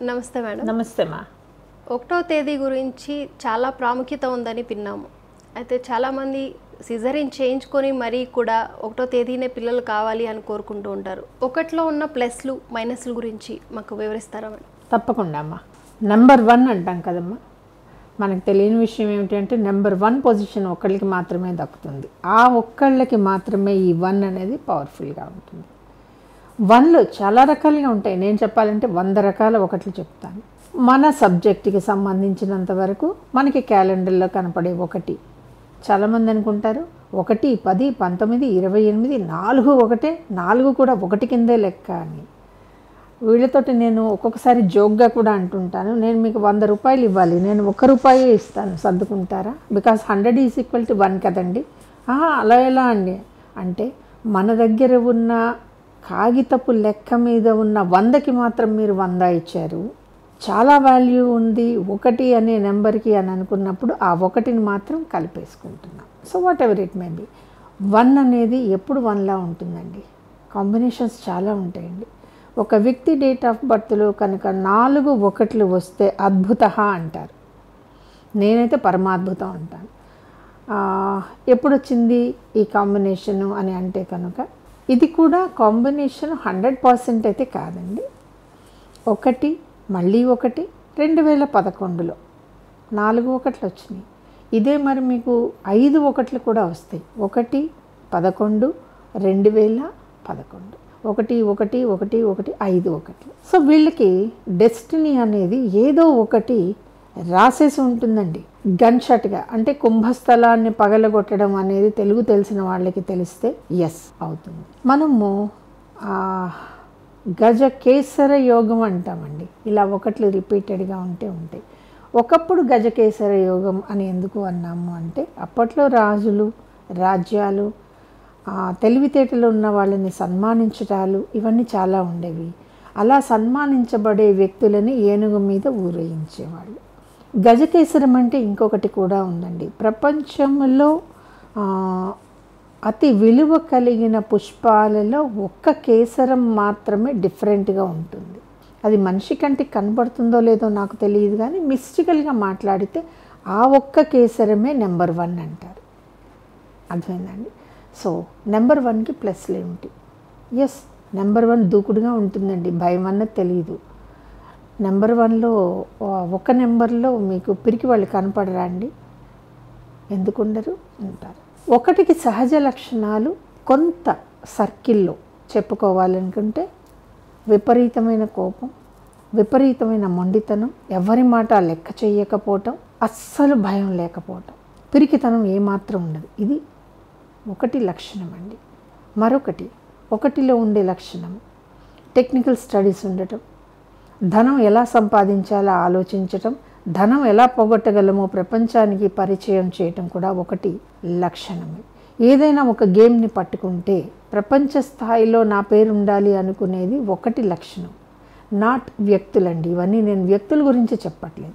నమస్తే మేడం నమస్తే మా ఒకటో తేదీ గురించి చాలా ప్రాముఖ్యత ఉందని విన్నాము అయితే చాలామంది సిజరిన్ చేయించుకొని మరీ కూడా ఒకటో తేదీనే పిల్లలు కావాలి అని కోరుకుంటూ ఉంటారు ఒకటిలో ఉన్న ప్లస్లు మైనస్లు గురించి మాకు వివరిస్తారా మేడం తప్పకుండా అమ్మా నెంబర్ వన్ అంటాం కదమ్మా మనకు తెలియని విషయం ఏమిటంటే నెంబర్ వన్ పొజిషన్ ఒక్కళ్ళకి మాత్రమే దక్కుతుంది ఆ ఒక్కళ్ళకి మాత్రమే ఈ వన్ అనేది పవర్ఫుల్గా ఉంటుంది వన్లు చాలా రకాలుగా ఉంటాయి నేను చెప్పాలంటే వంద రకాల ఒకట్లు చెప్తాను మన సబ్జెక్టుకి సంబంధించినంత వరకు మనకి క్యాలెండర్లో కనపడే ఒకటి చాలామంది అనుకుంటారు ఒకటి పది పంతొమ్మిది ఇరవై ఎనిమిది నాలుగు ఒకటే నాలుగు కూడా ఒకటి కిందే లెక్క అని వీళ్ళతోటి నేను ఒక్కొక్కసారి జోక్గా కూడా అంటుంటాను నేను మీకు వంద రూపాయలు ఇవ్వాలి నేను ఒక రూపాయే ఇస్తాను సర్దుకుంటారా because hundred is equal to one కదండి "ఆహా, అలా ఎలా అండి అంటే మన దగ్గర ఉన్న కాగితపు లెక్క మీద ఉన్న వందకి మాత్రం మీరు వంద ఇచ్చారు చాలా వాల్యూ ఉంది ఒకటి అనే నెంబర్కి అని అనుకున్నప్పుడు ఆ ఒకటిని మాత్రం కలిపేసుకుంటున్నాం so whatever it may be one అనేది ఎప్పుడు వన్లా ఉంటుందండి కాంబినేషన్స్ చాలా ఉంటాయండి ఒక వ్యక్తి డేట్ ఆఫ్ బర్త్లో కనుక నాలుగు ఒకట్లు వస్తే అద్భుత అంటారు నేనైతే పరమాద్భుతం అంటాను ఆ, ఎప్పుడు వచ్చింది ఈ కాంబినేషను అని అంటే కనుక ఇది కూడా కాంబినేషన్ హండ్రెడ్ పర్సెంట్ అయితే కాదండి ఒకటి మళ్ళీ ఒకటి రెండు వేల పదకొండులో నాలుగు ఒకట్లు వచ్చినాయి ఇదే మరి మీకు ఐదు ఒకట్లు కూడా వస్తాయి ఒకటి పదకొండు రెండు వేల పదకొండు ఒకటి ఒకటి ఒకటి ఒకటి ఐదు ఒకటి సో వీళ్ళకి డెస్టినీ అనేది ఏదో ఒకటి రాసేసి ఉంటుందండి గన్ షాట్గా అంటే కుంభస్థలాన్ని పగలగొట్టడం అనేది తెలుగు తెలిసిన వాళ్ళకి తెలిస్తే ఎస్ అవుతుంది మనము ఆ, గజ కేసర యోగం అంటామండి ఇలా ఒకట్లు రిపీటెడ్గా ఉంటే ఉంటాయి ఒకప్పుడు గజకేసర యోగం అని ఎందుకు అన్నాము అంటే అప్పట్లో రాజులు రాజ్యాలు ఆ, తెలివితేటలు ఉన్న వాళ్ళని సన్మానించటాలు ఇవన్నీ చాలా ఉండేవి అలా సన్మానించబడే వ్యక్తులని ఏనుగు మీద ఊరేగించేవాళ్ళు గజకేసరం అంటే ఇంకొకటి కూడా ఉందండి ప్రపంచంలో ఆ, అతి విలువ కలిగిన పుష్పాలలో ఒక్క కేసరం మాత్రమే డిఫరెంట్గా ఉంటుంది అది మనిషి కంటికి కనబడుతుందో లేదో నాకు తెలియదు కానీ మిస్టికల్గా మాట్లాడితే ఆ ఒక్క కేసరమే నెంబర్ వన్ అంటారు అర్థమైందండి సో నెంబర్ వన్కి ప్లస్లు ఏమిటి ఎస్ నెంబర్ వన్ దూకుడుగా ఉంటుందండి భయం అన్నది తెలియదు నెంబర్ వన్లో ఒక నెంబర్లో మీకు పిరికి వాళ్ళు కనపడరా అండి ఎందుకు ఉండరు ఉంటారు ఒకటికి సహజ లక్షణాలు కొంత సర్కిల్లో చెప్పుకోవాలనుకుంటే విపరీతమైన కోపం విపరీతమైన మొండితనం ఎవరి మాట లెక్క చేయకపోవటం అస్సలు భయం లేకపోవటం పిరికితనం ఏమాత్రం ఉండదు ఇది ఒకటి లక్షణం అండి మరొకటి ఒకటిలో ఉండే లక్షణం టెక్నికల్ స్టడీస్ ఉండటం ధనం ఎలా సంపాదించాలో ఆలోచించటం ధనం ఎలా పోగొట్టగలమో ప్రపంచానికి పరిచయం చేయటం కూడా ఒకటి లక్షణమే ఏదైనా ఒక గేమ్ని పట్టుకుంటే ప్రపంచ స్థాయిలో నా పేరు ఉండాలి అనుకునేది ఒకటి లక్షణం నాట్ వ్యక్తులండి ఇవన్నీ నేను వ్యక్తుల గురించి చెప్పట్లేదు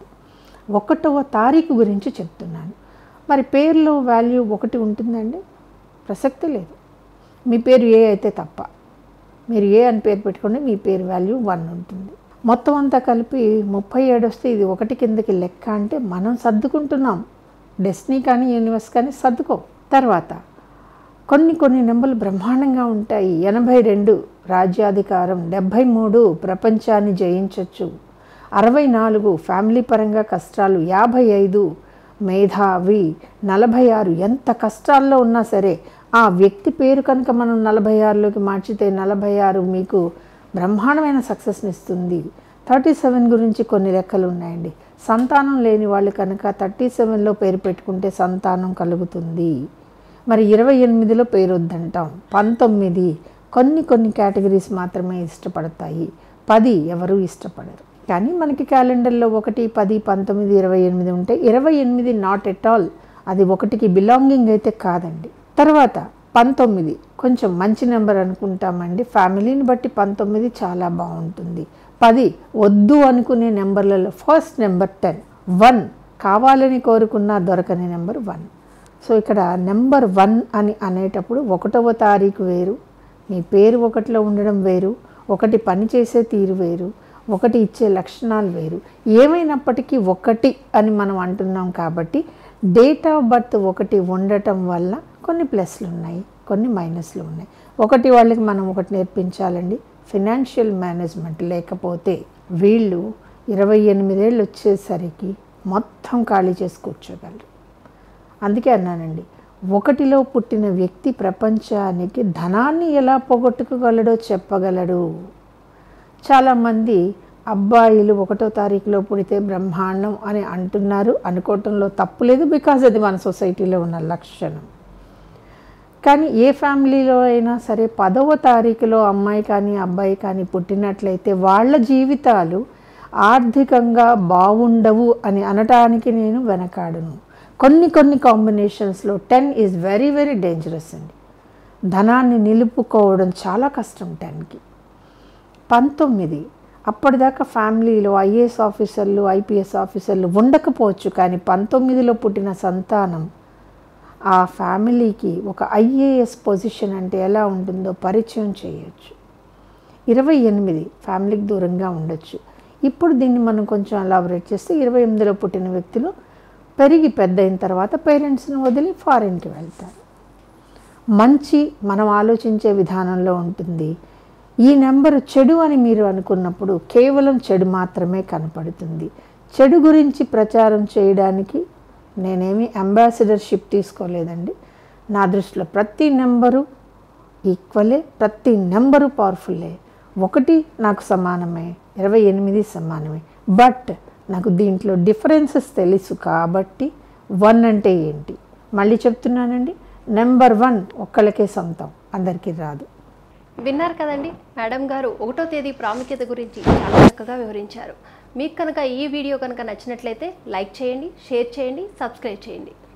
ఒకటవ తారీఖు గురించి చెప్తున్నాను మరి పేరులో వాల్యూ ఒకటి ఉంటుందండి ప్రసక్తి లేదు మీ పేరు ఏ అయితే తప్ప మీరు ఏ అని పేరు పెట్టుకుంటే మీ పేరు వాల్యూ వన్ ఉంటుంది మొత్తం అంతా కలిపి ముప్పై ఏడు వస్తే ఇది ఒకటి కిందకి లెక్క అంటే మనం సర్దుకుంటున్నాం డెస్నీ కానీ యూనివర్స్ కానీ సర్దుకో తర్వాత కొన్ని కొన్ని నెంబర్లు బ్రహ్మాండంగా ఉంటాయి ఎనభై రెండు రాజ్యాధికారం డెబ్భై మూడు ప్రపంచాన్ని జయించవచ్చు అరవై నాలుగు ఫ్యామిలీ పరంగా కష్టాలు యాభై ఐదు మేధావి నలభై ఆరు ఎంత కష్టాల్లో ఉన్నా సరే ఆ వ్యక్తి పేరు కనుక మనం నలభై ఆరులోకి మార్చితే నలభై ఆరు మీకు బ్రహ్మాండమైన సక్సెస్ని ఇస్తుంది థర్టీ సెవెన్ గురించి కొన్ని లెక్కలు ఉన్నాయండి సంతానం లేని వాళ్ళు కనుక థర్టీ సెవెన్లో పేరు పెట్టుకుంటే సంతానం కలుగుతుంది మరి ఇరవై ఎనిమిదిలో పేరు వద్దంటాం పంతొమ్మిది కొన్ని కొన్ని కేటగిరీస్ మాత్రమే ఇష్టపడతాయి పది ఎవరు ఇష్టపడరు కానీ మనకి క్యాలెండర్లో ఒకటి పది పంతొమ్మిది ఇరవై ఎనిమిది ఉంటే ఇరవై ఎనిమిది నాట్ ఎట్ ఆల్ అది ఒకటికి బిలాంగింగ్ అయితే కాదండి తర్వాత పంతొమ్మిది కొంచెం మంచి నెంబర్ అనుకుంటామండి ఫ్యామిలీని బట్టి పంతొమ్మిది చాలా బాగుంటుంది పది వద్దు అనుకునే నెంబర్లలో ఫస్ట్ నెంబర్ టెన్ వన్ కావాలని కోరుకున్న దొరకని నెంబర్ వన్ సో ఇక్కడ నెంబర్ వన్ అని అనేటప్పుడు ఒకటవ తారీఖు వేరు మీ పేరు ఒకటిలో ఉండడం వేరు ఒకటి పని చేసే తీరు వేరు ఒకటి ఇచ్చే లక్షణాలు వేరు ఏమైనప్పటికీ ఒకటి అని మనం అంటున్నాం కాబట్టి డేట్ ఆఫ్ బర్త్ ఒకటి ఉండటం వల్ల కొన్ని ప్లస్లు ఉన్నాయి కొన్ని మైనస్లు ఉన్నాయి ఒకటి వాళ్ళకి మనం ఒకటి నేర్పించాలండి ఫినాన్షియల్ మేనేజ్మెంట్ లేకపోతే వీళ్ళు ఇరవై ఎనిమిదేళ్ళు వచ్చేసరికి మొత్తం ఖాళీ చేసి కూర్చోగలరు అందుకే అన్నానండి ఒకటిలో పుట్టిన వ్యక్తి ప్రపంచానికి ధనాన్ని ఎలా పోగొట్టుకోగలడో చెప్పగలడు చాలామంది అబ్బాయిలు ఒకటో తారీఖులో పుడితే బ్రహ్మాండం అని అంటున్నారు అనుకోవటంలో తప్పులేదు బికాజ్ అది మన సొసైటీలో ఉన్న లక్షణం కానీ ఏ ఫ్యామిలీలో అయినా సరే పదవ తారీఖులో అమ్మాయి కానీ అబ్బాయి కానీ పుట్టినట్లయితే వాళ్ళ జీవితాలు ఆర్థికంగా బాగుండవు అని అనటానికి నేను వెనకాడను కొన్ని కొన్ని కాంబినేషన్స్లో ten is very very dangerous అండి ధనాన్ని నిలుపుకోవడం చాలా కష్టం టెన్కి పంతొమ్మిది అప్పటిదాకా ఫ్యామిలీలో ఐఏఎస్ ఆఫీసర్లు ఐపీఎస్ ఆఫీసర్లు ఉండకపోవచ్చు కానీ పంతొమ్మిదిలో పుట్టిన సంతానం ఆ ఫ్యామిలీకి ఒక ఐఏఎస్ పొజిషన్ అంటే ఎలా ఉంటుందో పరిచయం చేయొచ్చు ఇరవై ఎనిమిది ఫ్యామిలీకి దూరంగా ఉండొచ్చు ఇప్పుడు దీన్ని మనం కొంచెం అలాబరేట్ చేస్తే ఇరవై ఎనిమిదిలో పుట్టిన వ్యక్తులు పెరిగి పెద్ద అయిన తర్వాత పేరెంట్స్ని వదిలి ఫారిన్కి వెళ్తారు మంచి మనం ఆలోచించే విధానంలో ఉంటుంది ఈ నెంబరు చెడు అని మీరు అనుకున్నప్పుడు కేవలం చెడు మాత్రమే కనపడుతుంది చెడు గురించి ప్రచారం చేయడానికి నేనేమి అంబాసిడర్షిప్ తీసుకోలేదండి నా దృష్టిలో ప్రతి నెంబరు ఈక్వలే ప్రతి నెంబరు పవర్ఫుల్లే ఒకటి నాకు సమానమే ఇరవై ఎనిమిది సమానమే బట్ నాకు దీంట్లో డిఫరెన్సెస్ తెలుసు కాబట్టి వన్ అంటే ఏంటి మళ్ళీ చెప్తున్నానండి నెంబర్ వన్ ఒక్కళ్ళకే సొంతం అందరికీ రాదు విన్నారు కదండి మేడం గారు ఒకటో తేదీ ప్రాముఖ్యత గురించి చాలా చక్కగా వివరించారు మీకు కనుక ఈ వీడియో కనుక నచ్చినట్లయితే లైక్ చేయండి షేర్ చేయండి సబ్స్క్రైబ్ చేయండి